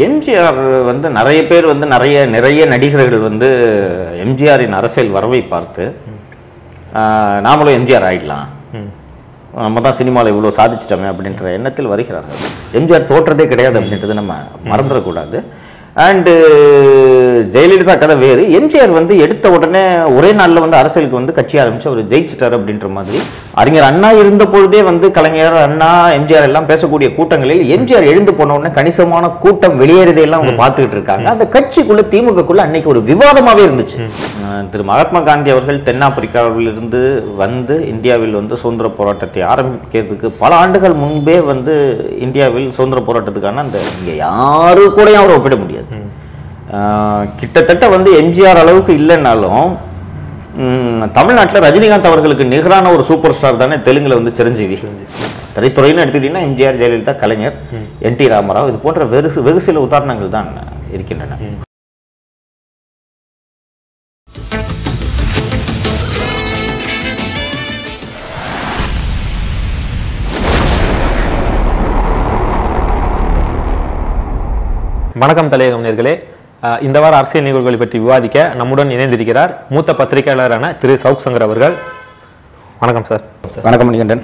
எம்ஜிஆர் வந்து நிறைய பேர் வந்து நிறைய நிறைய நடிகர்கள் வந்து எம்ஜிஆரின் அரசியல் வரவை பார்த்து ஆஹ், நாமளும் எம்ஜிஆர் ஆயிடலாம் நம்ம தான் சினிமாவில் இவ்வளோ சாதிச்சிட்டோமே அப்படின்ற எண்ணத்தில் வருகிறார்கள் எம்ஜிஆர் தோற்றதே கிடையாது அப்படின்றது நம்ம மறந்துடக்கூடாது அண்டு ஜெயலலிதா கதை வேறு எம்ஜிஆர் வந்து எடுத்த உடனே ஒரே நாளில் வந்து அரசியலுக்கு வந்து கட்சி ஆரம்பிச்சு அவர் ஜெயிச்சிட்டார் அப்படின்ற மாதிரி அறிஞர் அண்ணா இருந்த பொழுதே வந்து கலைஞர் அண்ணா எம்ஜிஆர் எல்லாம் பேசக்கூடிய கூட்டங்களில் எம்ஜிஆர் எழுந்து போன உடனே கணிசமான கூட்டம் வெளியேறதையெல்லாம் அவங்க பார்த்துக்கிட்டு இருக்காங்க அந்த கட்சிக்குள்ள திமுகக்குள்ள அன்னைக்கு ஒரு விவாதமாவே இருந்துச்சு அஹ் திரு மகாத்மா காந்தி அவர்கள் தென்னாப்பிரிக்காவில் இருந்து வந்து இந்தியாவில் வந்து சுதந்திர போராட்டத்தை ஆரம்பிக்கிறதுக்கு பல ஆண்டுகள் முன்பே வந்து இந்தியாவில் சுதந்திர போராட்டத்துக்கான அந்த இங்க யாரு கூடயும் அவரை ஒப்பிட முடியாது அஹ் கிட்டத்தட்ட வந்து எம்ஜிஆர் அளவுக்கு இல்லைன்னாலும் ம், தமிழ்நாட்டுல ரஜினிகாந்த் அவர்களுக்கு நிகரான ஒரு சூப்பர் ஸ்டார் தானே தெலுங்குல வந்து சிரஞ்சீவி திரைத்துறைன்னு எடுத்துக்கிட்டீங்கன்னா எம்ஜிஆர் ஜெயலலிதா கலைஞர் என் டி ராமராவ் இது போன்ற வெறு வெகு சில உதாரணங்கள் தான் இருக்கின்றன வணக்கம் தலையகம் நேர்களே அஹ் இந்த வார அரசியல் நிகழ்வுகளை பற்றி விவாதிக்க நம்முடன் இணைந்திருக்கிறார் மூத்த பத்திரிகையாளரான திரு சவுக் சங்கர் அவர்கள் வணக்கம் சார் வணக்கம் மணிகண்டன்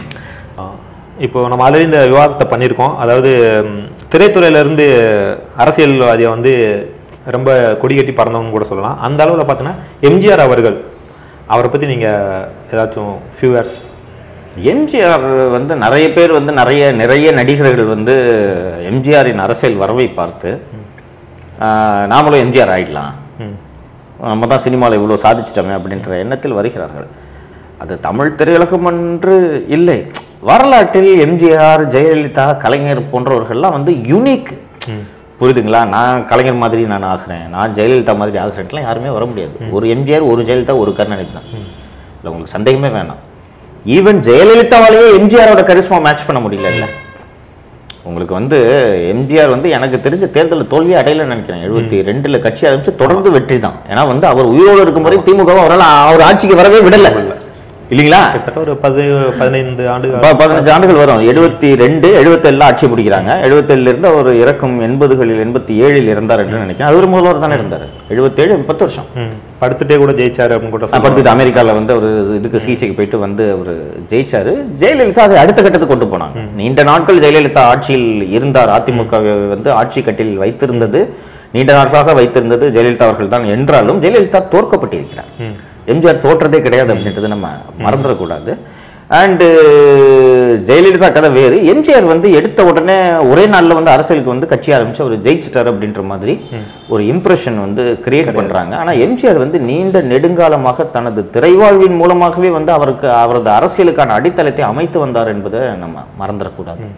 இப்போ நம்ம ஆல்ரெடி இந்த விவாதத்தை பண்ணியிருக்கோம் அதாவது ம், திரைத்துறையிலேருந்து அரசியல்வாதியை வந்து ரொம்ப கொடி கட்டி பறந்தவங்க கூட சொல்லலாம் அந்த அளவில் பார்த்தீங்கன்னா எம்ஜிஆர் அவர்கள் அவரை பற்றி நீங்கள் ஏதாச்சும் ஃபியூ இயர்ஸ் எம்ஜிஆர் வந்து நிறைய பேர் வந்து நிறைய நிறைய நடிகர்கள் வந்து எம்ஜிஆரின் அரசியல் வரவை பார்த்து ஆஹ், நாமளும் எம்ஜிஆர் ஆயிடலாம் நம்ம தான் சினிமாவில் இவ்வளோ சாதிச்சிட்டோமே அப்படின்ற எண்ணத்தில் வருகிறார்கள் அது தமிழ் திரையுலகம் என்று இல்லை வரலாற்றில் எம்ஜிஆர் ஜெயலலிதா கலைஞர் போன்றவர்கள்லாம் வந்து யூனிக் புரியுதுங்களா நான் கலைஞர் மாதிரி நான் ஆகிறேன் நான் ஜெயலலிதா மாதிரி ஆகிறேன்ட்டுலாம் யாருமே வர முடியாது ஒரு எம்ஜிஆர் ஒரு ஜெயலலிதா ஒரு கருணாநிதி தான் இல்லை உங்களுக்கு சந்தேகமே வேணாம் ஈவன் ஜெயலலிதாவாலேயே எம்ஜிஆரோட கரிஸ்மா மேட்ச் பண்ண முடியல உங்களுக்கு வந்து எம்ஜிஆர் வந்து எனக்கு தெரிஞ்ச தேர்தலில் தோல்வி அடையலன்னு நினைக்கிறேன் எழுபத்தி ரெண்டுல கட்சி ஆரம்பிச்சு தொடர்ந்து வெற்றி தான் ஏன்னா வந்து அவர் உயிரோடு இருக்கும் வரை திமுக அவரால் அவர் ஆட்சிக்கு வரவே விடல இல்லைங்களா கிட்டத்தட்ட ஒரு பது பதினைந்து ஆண்டுகள் ப- பதினஞ்சு ஆண்டுகள் வரும் எழுபத்தி ரெண்டு எழுபத்தேழுல ஆட்சி பிடிக்கிறாங்க எழுபத்தேழுல இருந்து அவர் இறக்கும் எண்பதுகளில் எண்பத்தி ஏழில் இருந்தார் என்று நினைக்கிறேன் அது ஒரு முதல்வர் தானே இருந்தார் எழுபத்தேழு பத்து வருஷம் ம், படுத்துட்டே கூட ஜெயிச்சாரு அப்படின்னு கூட நான் சொல்லலாம். படுத்துட்டு அமெரிக்காவில் வந்து ஒரு இதுக்கு சிகிச்சைக்கு போயிட்டு வந்து அவர் ஜெயிச்சாரு ஜெயலலிதா அதை அடுத்த கட்டத்துக்கு கொண்டு போனாங்க நீண்ட நாட்கள் ஜெயலலிதா ஆட்சியில் இருந்தார் அதிமுக வந்து ஆட்சி கட்டில் வைத்திருந்தது நீண்ட நாட்களாக வைத்திருந்தது ஜெயலலிதா அவர்கள் தான் என்றாலும் ஜெயலலிதா தோற்கப்பட்டிருக்கிறார் எம்ஜிஆர் தோற்றதே கிடையாது அப்படின்றது நம்ம மறந்துடக்கூடாது அண்டு ஜெயலலிதா கதை வேறு எம்ஜிஆர் வந்து எடுத்த உடனே ஒரே நாளில் வந்து அரசியலுக்கு வந்து கட்சி ஆரம்பிச்சு அவர் ஜெயிச்சிட்டார் அப்படின்ற மாதிரி ஒரு இம்ப்ரெஷன் வந்து கிரியேட் பண்றாங்க ஆனா எம்ஜிஆர் வந்து நீண்ட நெடுங்காலமாக தனது திரைவாழ்வின் மூலமாகவே வந்து அவருக்கு அவரது அரசியலுக்கான அடித்தளத்தை அமைத்து வந்தார் என்பதை நம்ம மறந்துடக்கூடாது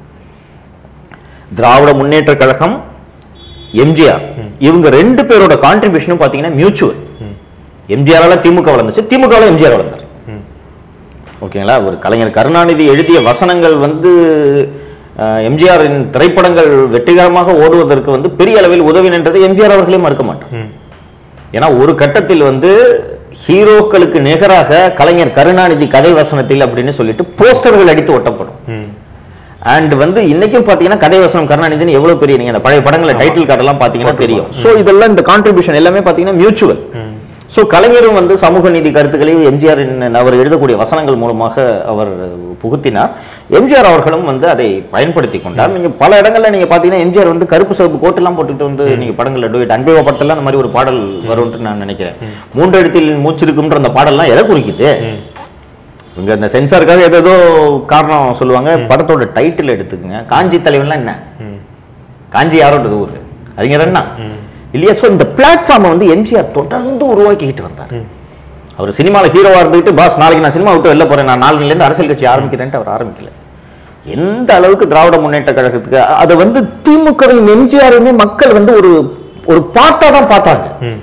திராவிட முன்னேற்ற கழகம் எம்ஜிஆர் இவங்க ரெண்டு பேரோட கான்ட்ரிபியூஷனும் பார்த்தீங்கன்னா மியூச்சுவல் எம்ஜிஆரால திமுக வளர்ந்துச்சு திமுகவில் எம்ஜிஆர் வளர்ந்தார் ஓகேங்களா ஒரு கலைஞர் கருணாநிதி எழுதிய வசனங்கள் வந்து அஹ், எம்ஜிஆரின் திரைப்படங்கள் வெற்றிகரமாக ஓடுவதற்கு வந்து பெரிய அளவில் உதவி நின்றதை எம்ஜிஆர் அவர்களே மறுக்க மாட்டார் ஏன்னா ஒரு கட்டத்தில் வந்து ஹீரோக்களுக்கு நிகராக கலைஞர் கருணாநிதி கதை வசனத்தில் அப்படின்னு சொல்லிட்டு போஸ்டர்கள் அடித்து ஒட்டப்படும் அண்ட் வந்து இன்னைக்கும் பாத்தீங்கன்னா கதை வசனம் கருணாநிதினு எவ்வளவு பெரிய நீங்க அந்த பழைய படங்களை டைட்டில் கார்டெல்லாம் பாத்தீங்கன்னா தெரியும் சோ இதெல்லாம் இந்த கான்ட்ரிபியூஷன் எல்லாமே பாத்தீங்கன்னா மியூச்சுவல் சோ கலைஞரும் வந்து சமூக நீதி கருத்துக்களை எம்ஜிஆர் அவர் எழுதக்கூடிய வசனங்கள் மூலமாக அவர் புகுத்தினார் எம்ஜிஆர் அவர்களும் வந்து அதை பயன்படுத்தி கொண்டார் நீங்க பல இடங்கள்ல நீங்க பாத்தீங்கன்னா எம்ஜிஆர் வந்து கருப்பு சிவப்பு கோட்டெல்லாம் போட்டுட்டு வந்து நீங்க படங்கள்ல டூயட் அன்பேவா படத்துல அந்த மாதிரி ஒரு பாடல் வரும்னு நான் நினைக்கிறேன் மூன்று இடத்தில் மூச்சிருக்குன்ற அந்த பாடல்லாம் எதை குறிக்குது இவங்க அந்த சென்சாருக்காக ஏதேதோ காரணம் சொல்லுவாங்க படத்தோட டைட்டில் எடுத்துக்கங்க காஞ்சி தலைவன்லாம் என்ன காஞ்சி யாரோட ஊர் அறிஞர் அண்ணா இல்லையா ஸோ இந்த பிளாட்ஃபார்மை வந்து எம்ஜிஆர் தொடர்ந்து உருவாக்கிக்கிட்டு வந்தார் அவர் சினிமாவில் ஹீரோவாக இருந்துட்டு பாஸ் நாளைக்கு நான் சினிமா விட்டு வெளில போறேன் நான் நாலுலேருந்து அரசியல் கட்சி ஆரம்பிக்கிறேன்ட்டு அவர் ஆரம்பிக்கல எந்த அளவுக்கு திராவிட முன்னேற்ற கழகத்துக்கு அதை வந்து திமுகவின் எம்ஜிஆருமே மக்கள் வந்து ஒரு ஒரு பார்த்தா தான் பார்த்தாங்க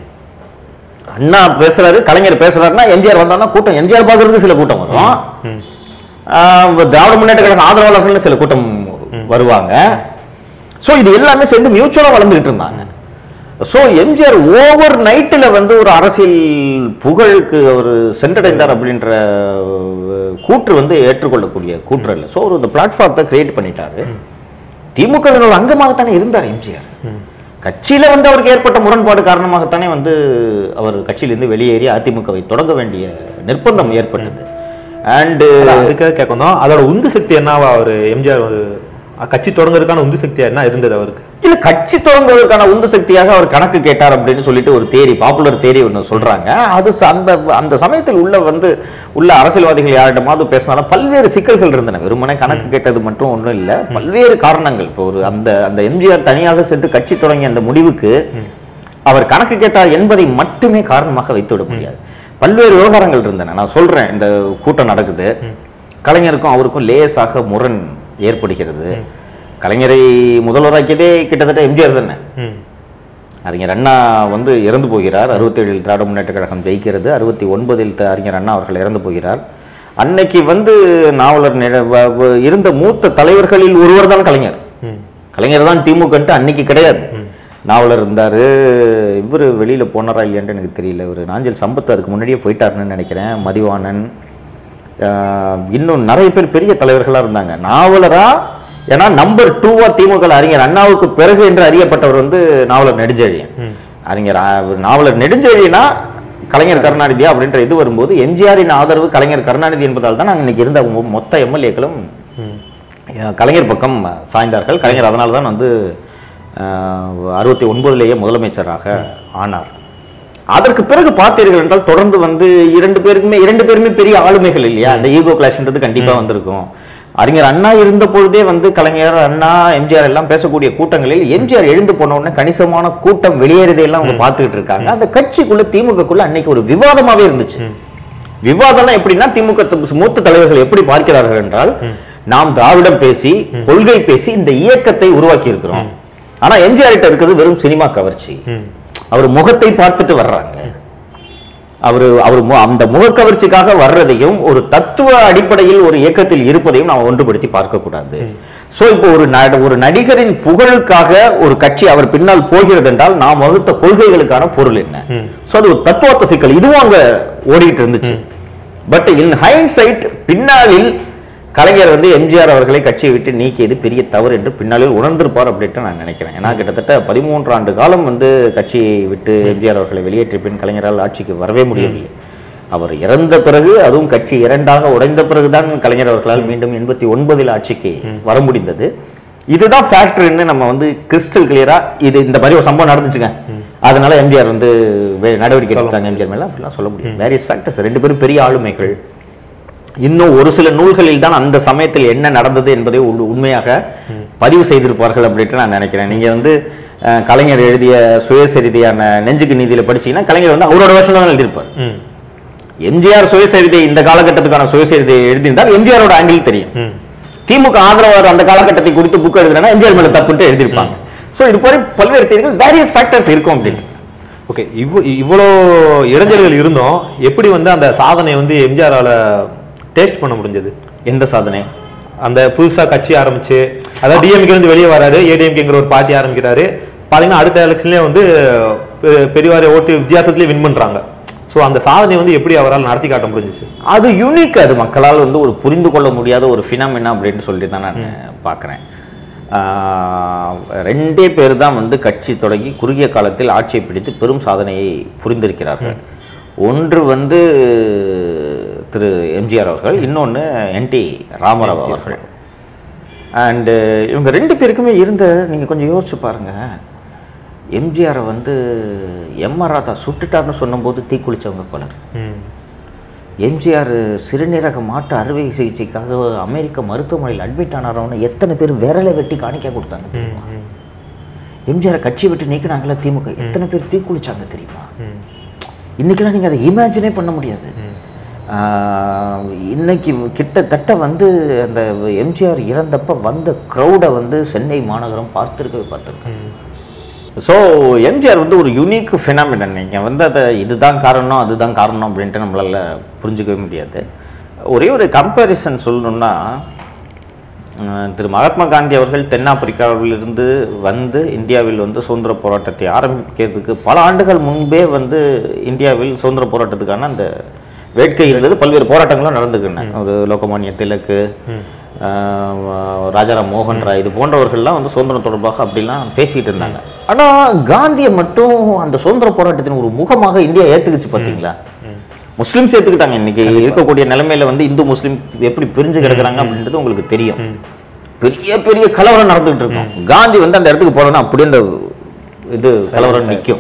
அண்ணா பேசுறாரு கலைஞர் பேசுறாருன்னா எம்ஜிஆர் வந்தான்னா கூட்டம் எம்ஜிஆர் பார்க்கறதுக்கு சில கூட்டம் வரும் ஆஹ் திராவிட முன்னேற்ற கழக ஆதரவாளர்கள் சில கூட்டம் வருவாங்க சோ இது எல்லாமே சேர்ந்து மியூச்சுவலா வளர்ந்துகிட்டு இருந்தாங்க சோ எம்ஜிஆர் ஓவர் நைட்டில் வந்து ஒரு அரசியல் புகழுக்கு ஒரு சென்றடைந்தார் அப்படின்ற அஹ், கூற்று வந்து ஏற்றுக்கொள்ளக்கூடிய கூற்று இல்லை ஸோ ஒரு இந்த பிளாட்ஃபார்த்தை கிரியேட் பண்ணிட்டாரு திமுகவின் ஒரு அங்கமாகத்தானே இருந்தார் எம்ஜிஆர் கட்சியில வந்து அவருக்கு ஏற்பட்ட முரண்பாடு காரணமாகத்தானே வந்து அவர் கட்சியிலிருந்து வெளியேறி அதிமுகவை தொடங்க வேண்டிய நிர்பந்தம் ஏற்பட்டது அண்டு அதான் அதுக்காக கேட்கணும் அதோட உந்து சக்தி என்னவா அவர் எம்ஜிஆர் ஒரு கட்சி தொடங்குறதுக்கான உந்து சக்தி என்ன இருந்தது அவருக்கு இல்ல கட்சி தொடங்குவதற்கான உந்து சக்தியாக அவர் கணக்கு கேட்டார் அப்படின்னு சொல்லிட்டு ஒரு தேரி பாப்புலர் தேரி ஒன்று சொல்றாங்க அது ச- அந்த அந்த சமயத்தில் உள்ள வந்து உள்ள அரசியல்வாதிகள் யாரிடமாவது பேசினாலும் பல்வேறு சிக்கல்கள் இருந்தன வெறுமனே கணக்கு கேட்டது மட்டும் ஒன்றும் இல்லை பல்வேறு காரணங்கள் இப்போ ஒரு அந்த அந்த எம்ஜிஆர் தனியாக சென்று கட்சி தொடங்கிய அந்த முடிவுக்கு அவர் கணக்கு கேட்டார் என்பதை மட்டுமே காரணமாக வைத்துவிட முடியாது பல்வேறு விவகாரங்கள் இருந்தன நான் சொல்றேன் இந்த கூட்டம் நடக்குது கலைஞருக்கும் அவருக்கும் லேசாக முரண் ஏற்படுகிறது கலைஞரை முதல்வராக்கியதே கிட்டத்தட்ட எம்ஜிஆர் தானே ம் அறிஞர் அண்ணா வந்து இறந்து போகிறார் அறுபத்தேழில் திராவிட முன்னேற்ற கழகம் ஜெயிக்கிறது அறுபத்தி ஒன்பதில் த- அறிஞர் அண்ணா அவர்கள் இறந்து போகிறார் அன்னைக்கு வந்து நாவலர் நில- வ- வ- இருந்த மூத்த தலைவர்களில் ஒருவர் தான் கலைஞர் ம் கலைஞர் தான் திமுகன்ட்டு அன்னைக்கு கிடையாது நாவலர் இருந்தார் இவர் வெளியில் போனாரா இல்லையான்ட்டு எனக்கு தெரியல ஒரு நாஞ்சல் சம்பத் அதுக்கு முன்னாடியே போயிட்டாருன்னு நினைக்கிறேன் மதிவாணன் ஆஹ், இன்னும் நிறைய பேர் பெரிய தலைவர்களாக இருந்தாங்க நாவலரா ஏன்னா நம்பர் டூவா திமுக அறிஞர் அண்ணாவுக்கு பிறகு என்று அறியப்பட்டவர் வந்து நாவலர் நெடுஞ்செழியன் அறிஞர் ஆ- நாவலர் நெடுஞ்செழியனா கலைஞர் கருணாநிதியா அப்படின்ற இது வரும்போது எம்ஜிஆரின் ஆதரவு கலைஞர் கருணாநிதி என்பதால் தான் அன்னைக்கு இருந்த மொ- மொத்த எம்எல்ஏக்களும் அஹ் கலைஞர் பக்கம் சாய்ந்தார்கள் கலைஞர் அதனால தான் வந்து அறுபத்தி ஒன்பதுலேயே முதலமைச்சராக ஆனார் அதற்கு பிறகு பார்த்தீர்கள் என்றால் தொடர்ந்து வந்து இரண்டு பேருக்குமே இரண்டு பேருமே பெரிய ஆளுமைகள் இல்லையா அந்த ஈகோ கிளாஷ்ன்றது கண்டிப்பா வந்திருக்கும் அறிஞர் அண்ணா இருந்த பொழுதே வந்து கலைஞர் அண்ணா எம்ஜிஆர் எல்லாம் பேசக்கூடிய கூட்டங்களில் எம்ஜிஆர் எழுந்து போன உடனே கணிசமான கூட்டம் வெளியேறதையெல்லாம் அவங்க பார்த்துக்கிட்டு இருக்காங்க அந்த கட்சிக்குள்ள திமுகக்குள்ள அன்னைக்கு ஒரு விவாதமாவே இருந்துச்சு விவாதம்னா எப்படின்னா திமுக த- மூத்த தலைவர்கள் எப்படி பார்க்கிறார்கள் என்றால் நாம் திராவிடம் பேசி கொள்கை பேசி இந்த இயக்கத்தை உருவாக்கி இருக்கிறோம் ஆனா எம்ஜிஆர் கிட்ட இருக்கிறது வெறும் சினிமா கவர்ச்சி அவர் முகத்தை பார்த்துட்டு வர்றாங்க அவர் அவர் மு- அந்த முகக்கவர்ச்சிக்காக வர்றதையும் ஒரு தத்துவ அடிப்படையில் ஒரு இயக்கத்தில் இருப்பதையும் நாம் ஒன்றுபடுத்தி பார்க்கக்கூடாது சோ இப்போ ஒரு நட- ஒரு நடிகரின் புகழுக்காக ஒரு கட்சி அவர் பின்னால் போகிறது என்றால் நாம் வகுத்த கொள்கைகளுக்கான பொருள் என்ன சோ அது ஒரு தத்துவார்த்த சிக்கல் இதுவும் அங்க ஓடிட்டு இருந்துச்சு பட் இன் ஹைண்ட் பின்னாளில் கலைஞர் வந்து எம்ஜிஆர் அவர்களை கட்சியை விட்டு நீக்கியது பெரிய தவறு என்று பின்னாளில் உணர்ந்திருப்பார் அப்படின்ட்டு நான் நினைக்கிறேன் ஏன்னா கிட்டத்தட்ட பதிமூன்று ஆண்டு காலம் வந்து கட்சியை விட்டு எம்ஜிஆர் அவர்களை வெளியேற்றிய பின் கலைஞரால் ஆட்சிக்கு வரவே முடியவில்லை அவர் இறந்த பிறகு அதுவும் கட்சி இரண்டாக உடைந்த பிறகுதான் கலைஞர் அவர்களால் மீண்டும் எண்பத்தி ஒன்பதில் ஆட்சிக்கு வர முடிந்தது இதுதான் ஃபேக்டர்னு நம்ம வந்து கிறிஸ்டல் கிளியரா இது இந்த மாதிரி ஒரு சம்பவம் நடந்துச்சுங்க அதனால எம்ஜிஆர் வந்து வே- நடவடிக்கை எடுத்தாங்க எம்ஜிஆர் மேல அப்படிலாம் சொல்ல முடியும் வேரியஸ் ஃபேக்டர்ஸ் ரெண்டு பேரும் பெரிய ஆளுமைகள் இன்னும் ஒரு சில நூல்களில் தான் அந்த சமயத்தில் என்ன நடந்தது என்பதை உள்- உண்மையாக பதிவு செய்திருப்பார்கள் அப்படின்ட்டு நான் நினைக்கிறேன் நீங்க வந்து அஹ், கலைஞர் எழுதிய சுயசரிதையான நெஞ்சுக்கு நீதியில படிச்சீங்கன்னா கலைஞர் வந்து அவரோட வருஷம் தான் எழுதியிருப்பார் ம் எம்ஜிஆர் சுயசரிதை இந்த காலகட்டத்துக்கான சுயசரிதை எழுதியிருந்தால் எம்ஜிஆரோட ஆங்கிள் தெரியும் ம் திமுக ஆதரவாளர் அந்த காலகட்டத்தை குறித்து புக் எழுதுனா எம்ஜிஆர் மேல தப்புன்ட்டு எழுதியிருப்பாங்க சோ இது போல பல்வேறு தேதிகள் வேரியஸ் ஃபேக்டர்ஸ் இருக்கும் அப்படின்ட்டு ஓகே இவ்வளோ இவ்வளோ இடைஞ்சல்கள் இருந்தும் எப்படி வந்து அந்த சாதனை வந்து எம்ஜிஆரால டேஸ்ட் பண்ண முடிஞ்சது எந்த சாதனை அந்த புதுசா கட்சி ஆரம்பிச்சு அதாவது டிஎம்கே இருந்து வெளியே வராரு ஏடிஎம்கேங்கிற ஒரு பார்ட்டி ஆரம்பிக்கிறாரு பாத்தீங்கன்னா அடுத்த எலெக்ஷன்லயே வந்து பெ- பெரியவாரை ஓட்டு வித்தியாசத்துலேயே வின் பண்றாங்க ஸோ அந்த சாதனை வந்து எப்படி அவரால் நடத்தி காட்ட முடிஞ்சுச்சு அது யூனிக் அது மக்களால் வந்து ஒரு புரிந்து கொள்ள முடியாத ஒரு ஃபினாமினா அப்படின்னு சொல்லிட்டு தான் நான் பார்க்குறேன் ரெண்டே பேர் தான் வந்து கட்சி தொடங்கி குறுகிய காலத்தில் ஆட்சியை பிடித்து பெரும் சாதனையை புரிந்திருக்கிறார்கள் ஒன்று வந்து திரு எம்ஜிஆர் அவர்கள் இன்னொன்று என்டி ராமராவ் அவர்கள் அண்டு இவங்க ரெண்டு பேருக்குமே இருந்த நீங்கள் கொஞ்சம் யோசிச்சு பாருங்க எம்ஜிஆரை வந்து எம்ஆர் ராதா சுட்டுட்டார்னு சொன்னபோது தீக்குளிச்சவங்க பலர் ம் எம்ஜிஆர் சிறுநீரக மாற்று அறுவை சிகிச்சைக்காக அமெரிக்க மருத்துவமனையில் அட்மிட் ஆனாரவன எத்தனை பேர் விரலை வெட்டி காணிக்க கொடுத்தாங்க தெரியுமா எம்ஜிஆர் கட்சி விட்டு நீக்கினாங்களா திமுக எத்தனை பேர் தீக்குளிச்சாங்க தெரியுமா ம் இன்னைக்கெல்லாம் நீங்கள் அதை இமேஜினே பண்ண முடியாது ஆஹ், இன்னைக்கு கிட்டத்தட்ட வந்து அந்த எம்ஜிஆர் இறந்தப்ப வந்த க்ரௌடை வந்து சென்னை மாநகரம் பார்த்துருக்கவே பார்த்துருக்கேன் ஸோ எம்ஜிஆர் வந்து ஒரு யூனிக் ஃபினாமினன் நீங்கள் வந்து அதை இதுதான் காரணம் அதுதான் காரணம் அப்படின்ட்டு நம்மளால புரிஞ்சுக்கவே முடியாது ஒரே ஒரு கம்பேரிசன் சொல்லணும்னா அஹ், திரு மகாத்மா காந்தி அவர்கள் தென்னாப்பிரிக்காவிலிருந்து வந்து இந்தியாவில் வந்து சுதந்திர போராட்டத்தை ஆரம்பிக்கிறதுக்கு பல ஆண்டுகள் முன்பே வந்து இந்தியாவில் சுதந்திர போராட்டத்துக்கான அந்த வேட்கை இருந்தது பல்வேறு போராட்டங்களும் நடந்துக்கின ஒரு லோகமானிய திலக்கு ஆஹ் ராஜாராம் மோகன் ராய் இது போன்றவர்கள்லாம் வந்து சுதந்திரம் தொடர்பாக அப்படிலாம் பேசிக்கிட்டு இருந்தாங்க ஆனா காந்தியை மட்டும் அந்த சுதந்திர போராட்டத்தின் ஒரு முகமாக இந்தியா ஏத்துக்குச்சு பார்த்தீங்களா முஸ்லிம்ஸ் ஏத்துக்கிட்டாங்க இன்னைக்கு இருக்கக்கூடிய நிலைமையில வந்து இந்து முஸ்லிம் எப்படி பிரிஞ்சு கிடக்குறாங்க அப்படின்றது உங்களுக்கு தெரியும் பெரிய பெரிய கலவரம் நடந்துகிட்டு இருக்கும் காந்தி வந்து அந்த இடத்துக்கு போனோன்னா அப்படியே அந்த இது கலவரம் நிற்கும்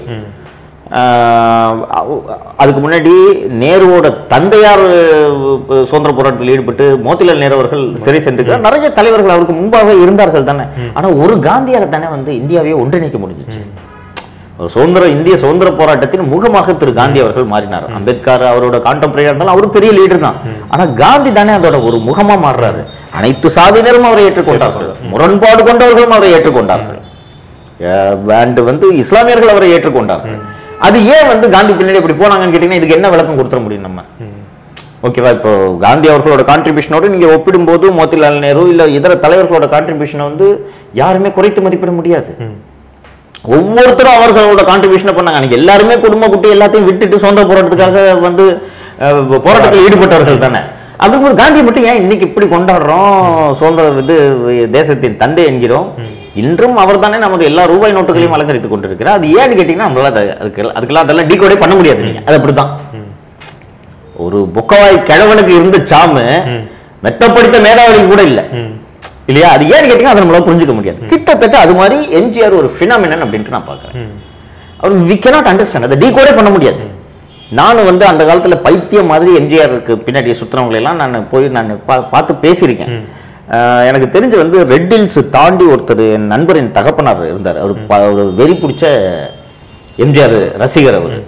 அதுக்கு முன்னாடி நேருவோட தந்தையார் அஹ், சுதந்திர போராட்டத்தில் ஈடுபட்டு மோதிலால் நேரு அவர்கள் சிறை சென்றிருக்கிறார் நிறைய தலைவர்கள் அவருக்கு முன்பாக இருந்தார்கள் தானே ஆனா ஒரு காந்தியால தானே வந்து இந்தியாவையே ஒன்றிணைக்க முடிஞ்சிச்சு ஒரு சுதந்திர இந்திய சுதந்திர போராட்டத்தின் முகமாக திரு காந்தி அவர்கள் மாறினார் அம்பேத்கர் அவரோட கான்டெம்பரரியா இருந்தாலும் அவர் பெரிய லீடர் தான் ஆனா காந்தி தானே அதோட ஒரு முகமா மாறுறாரு அனைத்து சாதியினரும் அவரை ஏற்றுக்கொண்டார்கள் முரண்பாடு கொண்டவர்களும் அவரை ஏற்றுக்கொண்டார்கள் அண்ட் வந்து இஸ்லாமியர்கள் அவரை ஏற்றுக்கொண்டார்கள் அது ஏன் வந்து காந்தி பின்னாடி இப்படி போனாங்கன்னு கேட்டீங்கன்னா இதுக்கு என்ன விளக்கம் கொடுத்துட முடியும் நம்ம ஓகேவா இப்போ காந்தி அவர்களோட கான்ட்ரிபியூஷனோடு நீங்க ஒப்பிடும்போது மோதிலால் நேரு இல்ல இதர தலைவர்களோட கான்ட்ரிபியூஷனை வந்து யாருமே குறைத்து மதிப்பிட முடியாது ஒவ்வொருத்தரும் அவர்களோட கான்ட்ரிபியூஷனை பண்ணாங்க அன்னைக்கு எல்லாருமே குடும்ப குட்டி எல்லாத்தையும் விட்டுட்டு சுதந்திர போராட்டத்துக்காக வந்து அஹ், போராட்டத்தில் ஈடுபட்டவர்கள் தானே அப்படிங்கும்போது காந்தி மட்டும் ஏன் இன்னைக்கு இப்படி கொண்டாடுறோம் சுதந்திர இது தேசத்தின் தந்தை என்கிறோம் இன்றும் அவர் தானே நமது எல்லா ரூபாய் நோட்டுகளையும் அலங்கரித்துக் கொண்டிருக்கிறார் அது ஏன்னு கேட்டீங்கன்னா நம்மளால அதை- அதுக்கு அதுக்கெல்லாம் அதெல்லாம் டீகோடே பண்ண முடியாது நீங்க அது அப்படிதான் ஒரு பொக்கவாய் கிழவனுக்கு இருந்த சாமு மெத்தப்படுத்த மேதாவளிக்கு கூட இல்ல இல்லையா அது ஏன்னு கேட்டீங்கன்னா அதை நம்மளால புரிஞ்சுக்க முடியாது கிட்டத்தட்ட அது மாதிரி எம்ஜிஆர் ஒரு ஃபினாமினன் அப்படின்ட்டு நான் பார்க்கறேன் அவர் வி cannot அண்டர்ஸ்டாண்ட் அதை டீகோடே பண்ண முடியாது நானும் வந்து அந்த காலத்துல பைத்தியம் மாதிரி எம்ஜிஆருக்கு பின்னாடி சுத்துறவங்களை எல்லாம் நான் போய் நான் பா- பார்த்து பேசியிருக்கேன் அஹ் எனக்கு தெரிஞ்சு வந்து ரெட் ஹில்ஸ் தாண்டி ஒருத்தர் என் நண்பரின் தகப்பனார் இருந்தார் அவர் ப- ஒரு வெறி பிடிச்ச எம்ஜிஆர் ரசிகர் அவர்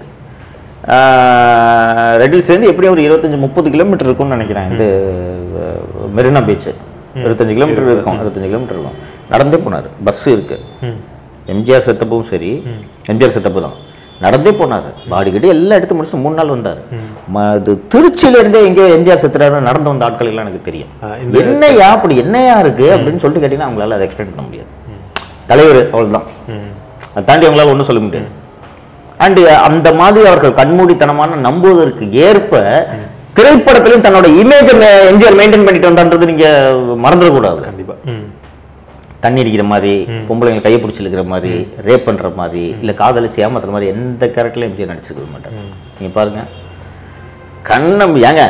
ரெட் ஹில்ஸ்லேருந்து எப்படியும் ஒரு இருபத்தஞ்சி முப்பது கிலோமீட்டர் இருக்கும்னு நினைக்கிறேன் இந்த அஹ், மெரினா பீச் இருபத்தஞ்சு கிலோமீட்டர் இருக்கும் இருபத்தஞ்சு கிலோமீட்டர் இருக்கும் நடந்தே போனார் பஸ் இருக்கு எம்ஜிஆர் செத்தப்பும் சரி எம்ஜிஆர் செத்தப்பு தான் நடந்தே போனார் பாடி கட்டி எல்லாம் எடுத்து முடிச்சு மூணு நாள் வந்தார் ம- இது திருச்சியில இருந்தே எங்கேயோ எம்ஜிஆர் செத்துறாரு நடந்து வந்த ஆட்கள் எல்லாம் எனக்கு தெரியும் ஆ, என்னையா அப்படி என்னையா இருக்கு அப்படின்னு சொல்லிட்டு கேட்டீங்கன்னா அவங்களால அதை எக்ஸ்பிளைன் பண்ண முடியாது தலைவர் அவ்வளவுதான் அதை தாண்டி அவங்களால ஒன்றும் சொல்ல முடியாது அண்ட் அந்த மாதிரி அவர்கள் கண்மூடித்தனமான நம்புவதற்கு ஏற்ப திரைப்படத்திலும் தன்னோட இமேஜை எம்ஜிஆர் மெயின்டைன் பண்ணிட்டு வந்தான்றது நீங்க மறந்துடக்கூடாது கண்டிப்பா ம் தண்ணி அடிக்கிற மாதிரி பொம்பளைங்களை கையை பிடிச்சி இழுக்கிற மாதிரி ரேப் பண்ற மாதிரி இல்ல காதலிச்சு ஏமாத்துற மாதிரி எந்த கேரக்டர்லையும் எம்ஜிஆர் நடிச்சிருக்க மாட்டாங்க நீங்க பாருங்க கண்ணம் ஏங்க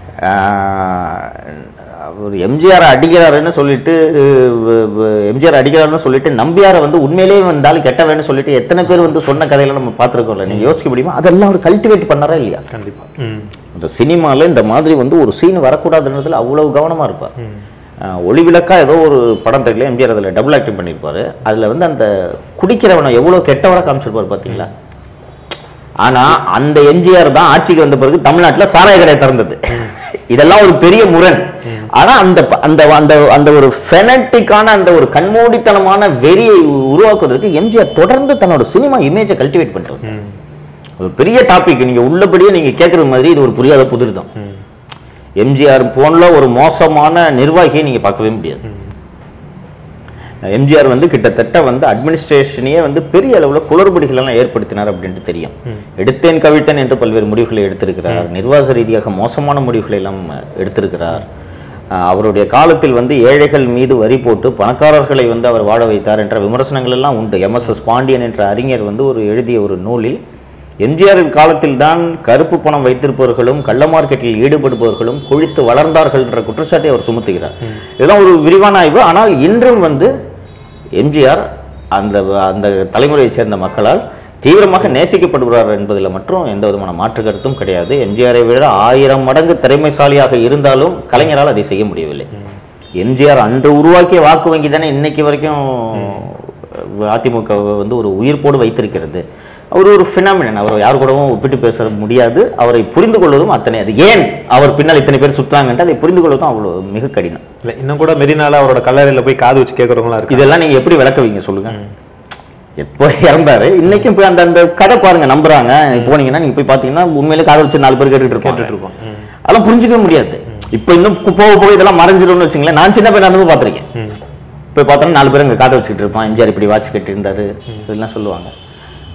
ஒரு எம்ஜிஆர் அடிக்கிறாருன்னு சொல்லிட்டு எம்ஜிஆர் அடிக்கிறாருன்னு சொல்லிட்டு நம்பியாரை வந்து உண்மையிலேயே வந்தாலும் கெட்டவன்னு சொல்லிட்டு எத்தனை பேர் வந்து சொன்ன கதையில நம்ம பார்த்துருக்கோம்ல நீங்க யோசிக்க முடியுமா அதெல்லாம் அவர் கல்டிவேட் பண்ணாரா இல்லையா கண்டிப்பா ம் இந்த சினிமால இந்த மாதிரி வந்து ஒரு சீன் வரக்கூடாதுன்றதுல அவ்வளவு கவனமா இருப்பார் அஹ் ஒளிவிளக்கா ஏதோ ஒரு படம் தெரியல எம்ஜிஆர் அதில் டபுள் ஆக்டிங் பண்ணியிருப்பாரு அதுல வந்து அந்த குடிக்கிறவனை எவ்வளவு கெட்டவரா காமிச்சிருப்பாரு பாத்தீங்களா ஆனா அந்த எம்ஜிஆர் தான் ஆட்சிக்கு வந்த பிறகு தமிழ்நாட்டுல சாராய கடை திறந்தது இதெல்லாம் ஒரு பெரிய முரண் ஆனா அந்த ப- அந்த அந்த அந்த ஒரு ஃபெனட்டிக்கான அந்த ஒரு கண்மூடித்தனமான வெறியை உ- உருவாக்குவதற்கு எம்ஜிஆர் தொடர்ந்து தன்னோட சினிமா இமேஜை கல்டிவேட் பண்றது ஒரு பெரிய டாபிக் நீங்க உள்ளபடியே நீங்க கேட்குற மாதிரி இது ஒரு புரியாத புதிர் தான் எம்ஜிஆர் போன்ல ஒரு மோசமான நிர்வாகியை நீங்க பார்க்கவே முடியாது எம்ஜிஆர் வந்து கிட்டத்தட்ட வந்து அட்மினிஸ்ட்ரேஷனையே வந்து பெரிய அளவுல குளறுபடிகள் எல்லாம் ஏற்படுத்தினார் அப்படின்ட்டு தெரியும் எடுத்தேன் கவிழ்த்தேன் என்று பல்வேறு முடிவுகளை எடுத்திருக்கிறார் நிர்வாக ரீதியாக மோசமான முடிவுகளை எல்லாம் எடுத்திருக்கிறார் அஹ் அவருடைய காலத்தில் வந்து ஏழைகள் மீது வரி போட்டு பணக்காரர்களை வந்து அவர் வாழ வைத்தார் என்ற விமர்சனங்கள் எல்லாம் உண்டு எம்எஸ்எஸ் பாண்டியன் என்ற அறிஞர் வந்து ஒரு எழுதிய ஒரு நூலில் எம்ஜிஆர் காலத்தில் தான் கருப்பு பணம் வைத்திருப்பவர்களும் கள்ள மார்க்கெட்டில் ஈடுபடுபவர்களும் கொழித்து வளர்ந்தார்கள் என்ற குற்றச்சாட்டை அவர் சுமத்துகிறார் இதெல்லாம் ஒரு விரிவான ஆய்வு ஆனால் இன்றும் வந்து எம்ஜிஆர் அந்த அந்த தலைமுறையைச் சேர்ந்த மக்களால் தீவிரமாக நேசிக்கப்படுகிறார் என்பதில் மட்டும் எந்த விதமான மாற்று கருத்தும் கிடையாது எம்ஜிஆரை விட ஆயிரம் மடங்கு திறமைசாலியாக இருந்தாலும் கலைஞரால் அதை செய்ய முடியவில்லை எம்ஜிஆர் அன்று உருவாக்கிய வாக்கு வங்கி தானே இன்னைக்கு வரைக்கும் அதிமுக வந்து ஒரு உயிர்ப்போடு வைத்திருக்கிறது அவர் ஒரு ஃபினாமினன் அவர் யார் கூடவும் ஒப்பிட்டு பேச முடியாது அவரை புரிந்து கொள்வதும் அத்தனை அது ஏன் அவர் பின்னால் இத்தனை பேர் சுத்தாங்கன்ட்டு அதை புரிந்து கொள்வதும் அவ்வளோ மிக கடினம் இல்ல இன்னும் கூட மெரினால அவரோட கல்லறையில போய் காது வச்சு கேட்கறவங்களா இருக்கு இதெல்லாம் நீங்க எப்படி விளக்குவீங்க சொல்லுங்க எப்போ இறந்தாரு இன்னைக்கும் போய் அந்த அந்த கதை பாருங்க நம்புறாங்க நீங்க போனீங்கன்னா நீங்க போய் பாத்தீங்கன்னா உண்மையிலே காதை வச்சு நாலு பேர் கேட்டுட்டு இருப்பாங்க கேட்டுட்டு இருப்போம் ம். அதெல்லாம் புரிஞ்சுக்கவே முடியாது இப்போ இன்னும் கு- போக போக இதெல்லாம் மறைஞ்சிரும்னு வச்சுங்களேன் நான் சின்ன பையனா இருந்தப்போ பார்த்திருக்கேன் ம். போய் பார்த்தோன்னா நாலு பேர் இங்கே காதை வச்சுக்கிட்டு இருப்பான் எம்ஜிஆர் இப்படி வாட்ச் கட்டியிருந்தாரு இதெல்லாம் சொல்லுவாங்க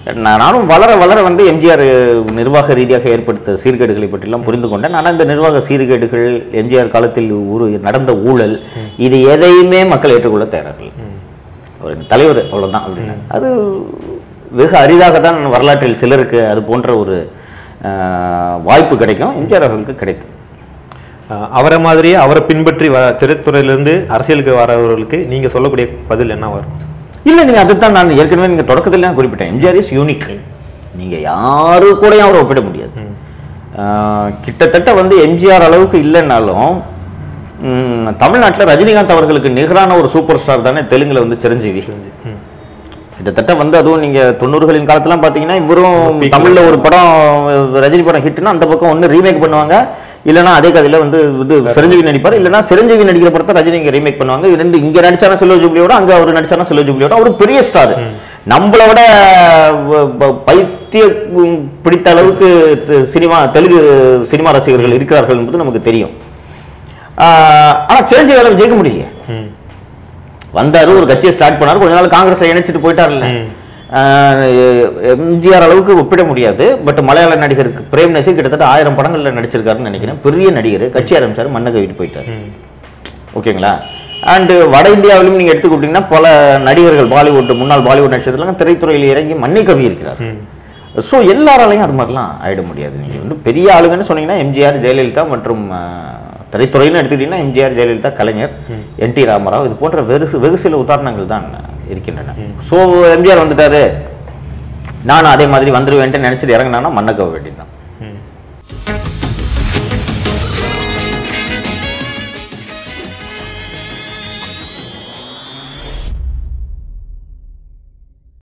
நான் நானும் வளர வளர வந்து எம்ஜிஆர் நிர்வாக ரீதியாக ஏற்படுத்த சீர்கேடுகளை பற்றிலாம் புரிந்து கொண்டேன் ஆனால் இந்த நிர்வாக சீர்கேடுகள் எம்ஜிஆர் காலத்தில் ஒரு நடந்த ஊழல் இது எதையுமே மக்கள் ஏற்றுக்கொள்ள தயாராகல ஒரு தலைவர் அவ்வளவுதான் அப்படின்னு அது வெகு அரிதாக தான் வரலாற்றில் சிலருக்கு அது போன்ற ஒரு ஆஹ், வாய்ப்பு கிடைக்கும் எம்ஜிஆர் அவர்களுக்கு கிடைத்தது அஹ் அவரை மாதிரியே அவரை பின்பற்றி வ திரைத்துறையிலிருந்து அரசியலுக்கு வரவர்களுக்கு நீங்க சொல்லக்கூடிய பதில் என்ன வரும் இல்லை நீங்கள் அதுதான் நான் ஏற்கனவே நீங்கள் தொடக்கத்தில் நான் குறிப்பிட்டேன் எம்ஜிஆர் இஸ் யூனிக் நீங்கள் யாரு கூடயும் அவரை ஒப்பிட முடியாது ஆஹ், கிட்டத்தட்ட வந்து எம்ஜிஆர் அளவுக்கு இல்லைன்னாலும் ம், தமிழ்நாட்டில் ரஜினிகாந்த் அவர்களுக்கு நிகரான ஒரு சூப்பர் ஸ்டார் தானே தெலுங்குல வந்து சிரஞ்சீவி ம். கிட்டத்தட்ட வந்து அதுவும் நீங்க தொண்ணூறுகளின் காலத்துலாம் பாத்தீங்கன்னா இவரும் தமிழ்ல ஒரு படம் ரஜினி படம் ஹிட்னா அந்த பக்கம் ஒன்று ரீமேக் பண்ணுவாங்க இல்லைன்னா அதே கதையில வந்து இது சிரஞ்சீவி நடிப்பார் இல்லைன்னா சிரஞ்சீவி நடிக்கிற படத்தை ரஜினி இங்க ரீமேக் பண்ணுவாங்க இது ரெண்டு இங்க நடிச்சானா செல்வ ஜூப்ளியோட அங்க அவர் நடிச்சானா செல்வ ஜூப்ளியோட அவர் பெரிய ஸ்டார் நம்மளை விட வ- வ- பைத்திய உம், பிடித்த அளவுக்கு த- சினிமா தெலுங்கு சினிமா ரசிகர்கள் இருக்கிறார்கள் என்பது நமக்கு தெரியும் ஆஹ் ஆனா சிரஞ்சீவியால ஜெயிக்க முடியல ம். வந்தாரு ஒரு கட்சியை ஸ்டார்ட் பண்ணாரு கொஞ்ச நாள் காங்கிரஸ்ல இணைச்சிட்டு போயிட்டார்ல எம்ஜிஆர் அளவுக்கு ஒப்பிட முடியாது பட் மலையாள நடிகருக்கு பிரேம் நசீர் கிட்டத்தட்ட ஆயிரம் படங்கள்ல நடிச்சிருக்காருன்னு நினைக்கிறேன் பெரிய நடிகர் கட்சி ஆரம்பிச்சாரு மண்ணை கவிட்டு போயிட்டாரு ம். ஓகேங்களா அண்டு வட இந்தியாவிலும் நீங்க எடுத்துக்கிட்டீங்கன்னா பல நடிகர்கள் பாலிவுட் முன்னாள் பாலிவுட் நடிச்சதுலாம் திரைத்துறையில் இறங்கி மண்ணை கவி இருக்கிறார் ம். ஸோ எல்லாராலையும் அது மாதிரிலாம் ஆயிட முடியாது நீங்கள் வந்து பெரிய ஆளுங்கன்னு சொன்னீங்கன்னா எம்ஜிஆர் ஜெயலலிதா மற்றும் அஹ், திரைத்துறைன்னு எடுத்துக்கிட்டீங்கன்னா எம்ஜிஆர் ஜெயலலிதா கலைஞர் என் டி ராமராவ் இது போன்ற வெறு வெகு சில உதாரணங்கள் தான் இருக்கின்றன ஸோ எம்ஜிஆர் வந்துட்டாரு நானும் அதே மாதிரி வந்துடுவேன்ட்டு நினச்சிட்டு இறங்கினான்னா மண்ணக்கவ வேண்டியதுதான் ம்.